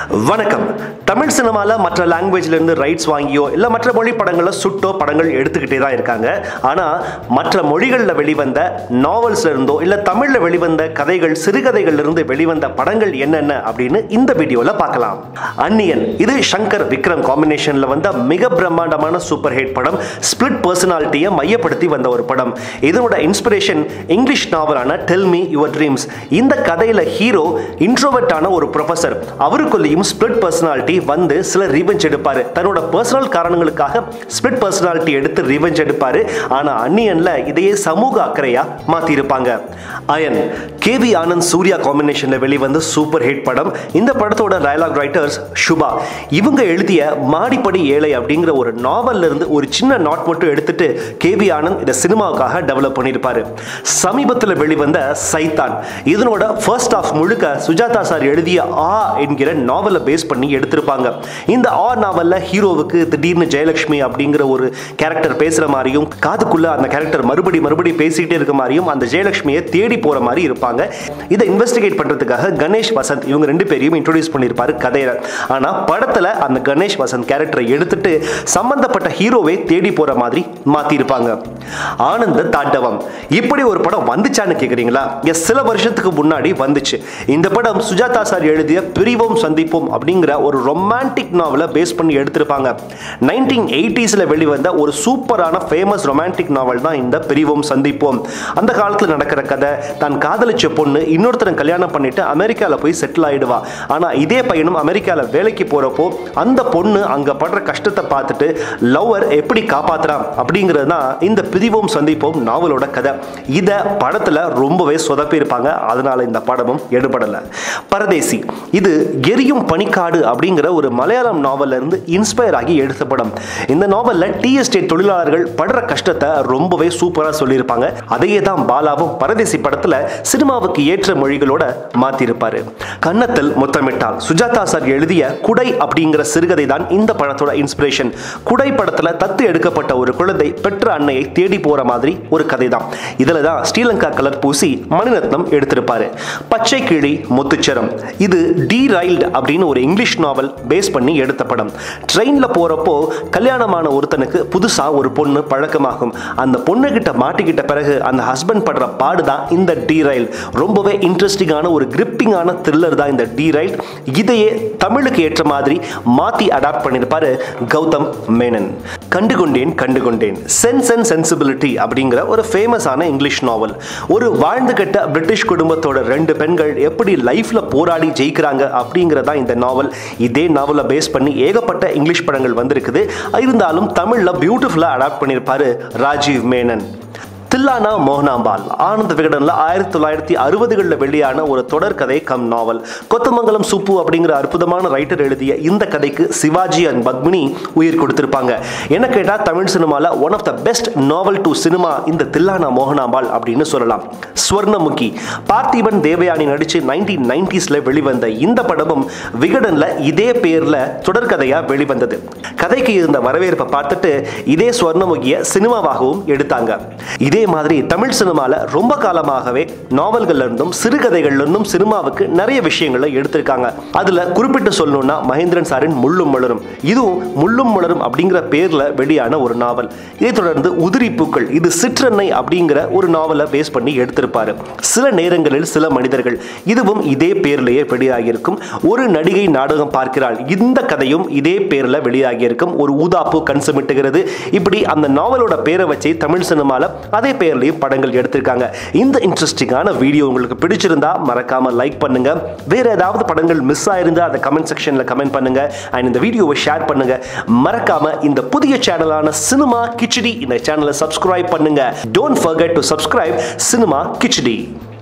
வணக்கம் தமிழ் சினிமாவில் மற்ற லாங்குவேஜ்ல இருந்து ரைட்ஸ் வாங்கியோ இல்லை மற்ற மொழி படங்களில் சுட்டோ படங்கள் எடுத்துக்கிட்டே தான் இருக்காங்க ஆனால் மற்ற மொழிகளில் வெளிவந்த நாவல்ஸ்ல இருந்தோ இல்லை தமிழில் வெளிவந்த கதைகள் சிறுகதைகள்ல இருந்து வெளிவந்த படங்கள் என்னென்ன அப்படின்னு இந்த வீடியோவில் பார்க்கலாம் அந்நியன் இது சங்கர் விக்ரம் காம்பினேஷனில் வந்த மிக பிரம்மாண்டமான சூப்பர் ஹிட் படம் ஸ்பிளிட் பர்சனாலிட்டியை மையப்படுத்தி வந்த ஒரு படம் இதனோட இன்ஸ்பிரேஷன் இங்கிலீஷ் நாவலான டெல் மீ யுவர் ட்ரீம்ஸ் இந்த கதையில ஹீரோ இன்ட்ரோவர்ட்டான ஒரு ப்ரொஃபசர் அவருக்குள்ளேயும் ஸ்பிளிட் பர்சனாலிட்டி வந்து சில ரிவெஞ்ச் எடுப்பாரு தன்னோட பர்சனல் காரணங்களுக்காக ஸ்பிளிட் பர்சனாலிட்டி எடுத்து ரிவெஞ்ச் எடுப்பாரு ஆனா அன்னியன்ல இதையே சமூக அக்கறையா மாத்திருப்பாங்க அயன் கேவி ஆனந்த் சூர்யா காம்பினேஷன்ல வெளிவந்த சூப்பர் ஹிட் படம் இந்த படத்தோட டயலாக் ரைட்டர்ஸ் சுபா இவங்க எழுதிய மாடிப்படி ஏழை அப்படிங்கிற ஒரு நாவல்ல இருந்து ஒரு சின்ன நாட் மட்டும் எடுத்துட்டு கேவி ஆனந்த் இதை சினிமாவுக்காக டெவலப் பண்ணியிருப்பாரு சமீபத்தில் வெளிவந்த சைத்தான் இதனோட ஃபர்ஸ்ட் ஆஃப் முழுக்க சுஜாதா சார் எழுதிய ஆ என்கிற நாவலை பேஸ் பண்ணி எடுத்திருப்பாங்க இந்த ஆ நாவல்ல ஹீரோவுக்கு திடீர்னு ஜெயலட்சுமி அப்படிங்கிற ஒரு கேரக்டர் பேசுற மாதிரியும் காதுக்குள்ள அந்த கேரக்டர் மறுபடி மறுபடி பேசிக்கிட்டே இருக்க மாதிரியும் அந்த ஜெயலட்சுமியை தேடி போற மாதிரி இருப்பாங்க இதை இன்வெஸ்டிகேட் பண்றதுக்காக கணேஷ் வசந்த் இவங்க ரெண்டு பேரையும் இன்ட்ரோடியூஸ் பண்ணியிருப்பாரு கதையில ஆனா படத்துல அந்த கணேஷ் வசந்த் கேரக்டரை எடுத்துட்டு சம்பந்தப்பட்ட ஹீரோவை தேடி போற மாதிரி மாத்திருப்பாங்க ஆனந்த தாண்டவம் இப்படி ஒரு படம் வந்துச்சான்னு கேக்குறீங்களா எஸ் சில வருஷத்துக்கு முன்னாடி வந்துச்சு இந்த படம் சுஜாதா சார் எழுதிய பிரிவோம் சந்திப்போம் அப்படிங்கிற ஒரு ரொமான்டிக் நாவலை பேஸ் பண்ணி எடுத்திருப்பாங்க நைன்டீன் எயிட்டிஸில் வெளிவந்த ஒரு சூப்பரான ஃபேமஸ் ரொமான்டிக் நாவல் தான் இந்த பிரிவோம் சந்திப்போம் அந்த காலத்தில் நடக்கிற கதை தான் காதலிச்ச பொண்ணு இன்னொருத்தரை கல்யாணம் பண்ணிட்டு அமெரிக்காவில் போய் செட்டில் ஆயிடுவா ஆனால் இதே பையனும் அமெரிக்காவில் வேலைக்கு போகிறப்போ அந்த பொண்ணு அங்கே படுற கஷ்டத்தை பார்த்துட்டு லவ்வர் எப்படி காப்பாத்துறான் அப்படிங்கிறது தான் இந்த பிரிவோம் சந்திப்போம் நாவலோட கதை இதை படத்தில் ரொம்பவே சொதப்பியிருப்பாங்க அதனால இந்த படமும் எடுபடலை பரதேசி இது எரியும் பனிக்காடு அப்படிங்கிற ஒரு மலையாளம் நாவல்ல இருந்து இன்ஸ்பயர் ஆகி எடுத்த படம் இந்த நாவல்ல டி எஸ்டேட் தொழிலாளர்கள் படுற கஷ்டத்தை ரொம்பவே சூப்பரா சொல்லியிருப்பாங்க அதையே தான் பாலாவும் பரதேசி படத்துல சினிமாவுக்கு ஏற்ற மொழிகளோட மாத்திருப்பாரு கன்னத்தில் முத்தமிட்டால் சுஜாதா சார் எழுதிய குடை அப்படிங்கிற சிறுகதை தான் இந்த படத்தோட இன்ஸ்பிரேஷன் குடை படத்துல தத்து எடுக்கப்பட்ட ஒரு குழந்தை பெற்ற அன்னையை தேடி போற மாதிரி ஒரு கதை தான் இதுல தான் ஸ்ரீலங்கா கலர் பூசி மணிரத்னம் எடுத்திருப்பாரு பச்சை கிளி முத்துச்சரம் இது டி ரைல்டு அப்படின்னு ஒரு இங்கிலீஷ் நாவல் பேஸ் பண்ணி எடுத்த படம் ட்ரெயினில் போகிறப்போ கல்யாணமான ஒருத்தனுக்கு புதுசாக ஒரு பொண்ணு பழக்கமாகும் அந்த பொண்ணு கிட்ட மாட்டிக்கிட்ட பிறகு அந்த ஹஸ்பண்ட் படுற பாடு தான் இந்த டி ரயில் ரொம்பவே இன்ட்ரெஸ்டிங்கான ஒரு கிரிப்பிங்கான த்ரில்லர் தான் இந்த டி ரயில் இதையே தமிழுக்கு ஏற்ற மாதிரி மாற்றி அடாப்ட் பண்ணியிருப்பாரு Gautham Menon Kandukondain Kandukondain sense and sensibility அப்படிங்கிற ஒரு ஃபேமஸான இங்கிலீஷ் நாவல் ஒரு வாழ்ந்து கெட்ட பிரிட்டிஷ் குடும்பத்தோட ரெண்டு பெண்கள் எப்படி லைஃப்ல போராடி ஜெயிக்கிறாங்க அப்படிங்கிறதா இந்த நாவல் இதே நாவலை பேஸ் பண்ணி ஏகப்பட்ட இங்கிலீஷ் படங்கள் வந்திருக்குது இருந்தாலும் தமிழ்ல பியூட்டிஃபுல்லா அடாப்ட் பண்ணியிருப்பாரு ராஜீவ் மேனன் தில்லானா மோகனாம்பால் ஆனந்த விகடனில் ஆயிரத்தி தொள்ளாயிரத்தி அறுபதுகளில் வெளியான ஒரு தொடர்கதை கம் நாவல் கொத்தமங்கலம் சுப்பு அப்படிங்கிற அற்புதமான ரைட்டர் எழுதிய இந்த கதைக்கு சிவாஜி அண்ட் பத்மினி உயிர் கொடுத்திருப்பாங்க என்ன கேட்டால் தமிழ் சினிமாவில் one of the best novel to cinema இந்த தில்லானா மோகனாம்பால் அப்படின்னு சொல்லலாம் ஸ்வர்ணமுகி பார்த்திபன் தேவயானி நடிச்சு நைன்டீன் நைன்டிஸில் வெளிவந்த இந்த படமும் விகடனில் இதே பேரில் தொடர்கதையாக வெளிவந்தது கதைக்கு இருந்த வரவேற்பை பார்த்துட்டு இதே ஸ்வர்ணமுகியை சினிமாவாகவும் எடுத்தாங்க இதே மாதிரி தமிழ் சினிமாவில் ரொம்ப காலமாகவே நாவல்கள்ல இருந்தும் சிறுகதைகள்ல இருந்தும் சினிமாவுக்கு நிறைய விஷயங்களை எடுத்திருக்காங்க அதுல குறிப்பிட்டு சொல்லணும்னா மகேந்திரன் சாரின் முள்ளும் மலரும் இதுவும் முள்ளும் மலரும் அப்படிங்கிற பேர்ல வெளியான ஒரு நாவல் இதைத் தொடர்ந்து உதிரி பூக்கள் இது சிற்றெண்ணெய் அப்படிங்கிற ஒரு நாவலை பேஸ் பண்ணி எடுத்திருப்பாரு சில நேரங்களில் சில மனிதர்கள் இதுவும் இதே பேர்லயே வெளியாகியிருக்கும் ஒரு நடிகை நாடகம் பார்க்கிறாள் இந்த கதையும் இதே பேர்ல வெளியாகியிருக்கும் ஒரு ஊதாப்பு கண் சுமிட்டுகிறது இப்படி அந்த நாவலோட பேரை வச்சு தமிழ் சினிமால அதே பேர்லயும் படங்கள் எடுத்திருக்காங்க இந்த இன்ட்ரெஸ்டிங்கான வீடியோ உங்களுக்கு பிடிச்சிருந்தா மறக்காம லைக் பண்ணுங்க வேற ஏதாவது படங்கள் மிஸ் ஆயிருந்தா அதை கமெண்ட் செக்ஷன்ல கமெண்ட் பண்ணுங்க அண்ட் இந்த வீடியோவை ஷேர் பண்ணுங்க மறக்காம இந்த புதிய சேனலான சினிமா கிச்சடி இந்த சேனலை சப்ஸ்கிரைப் பண்ணுங்க don't forget to subscribe cinema khichdi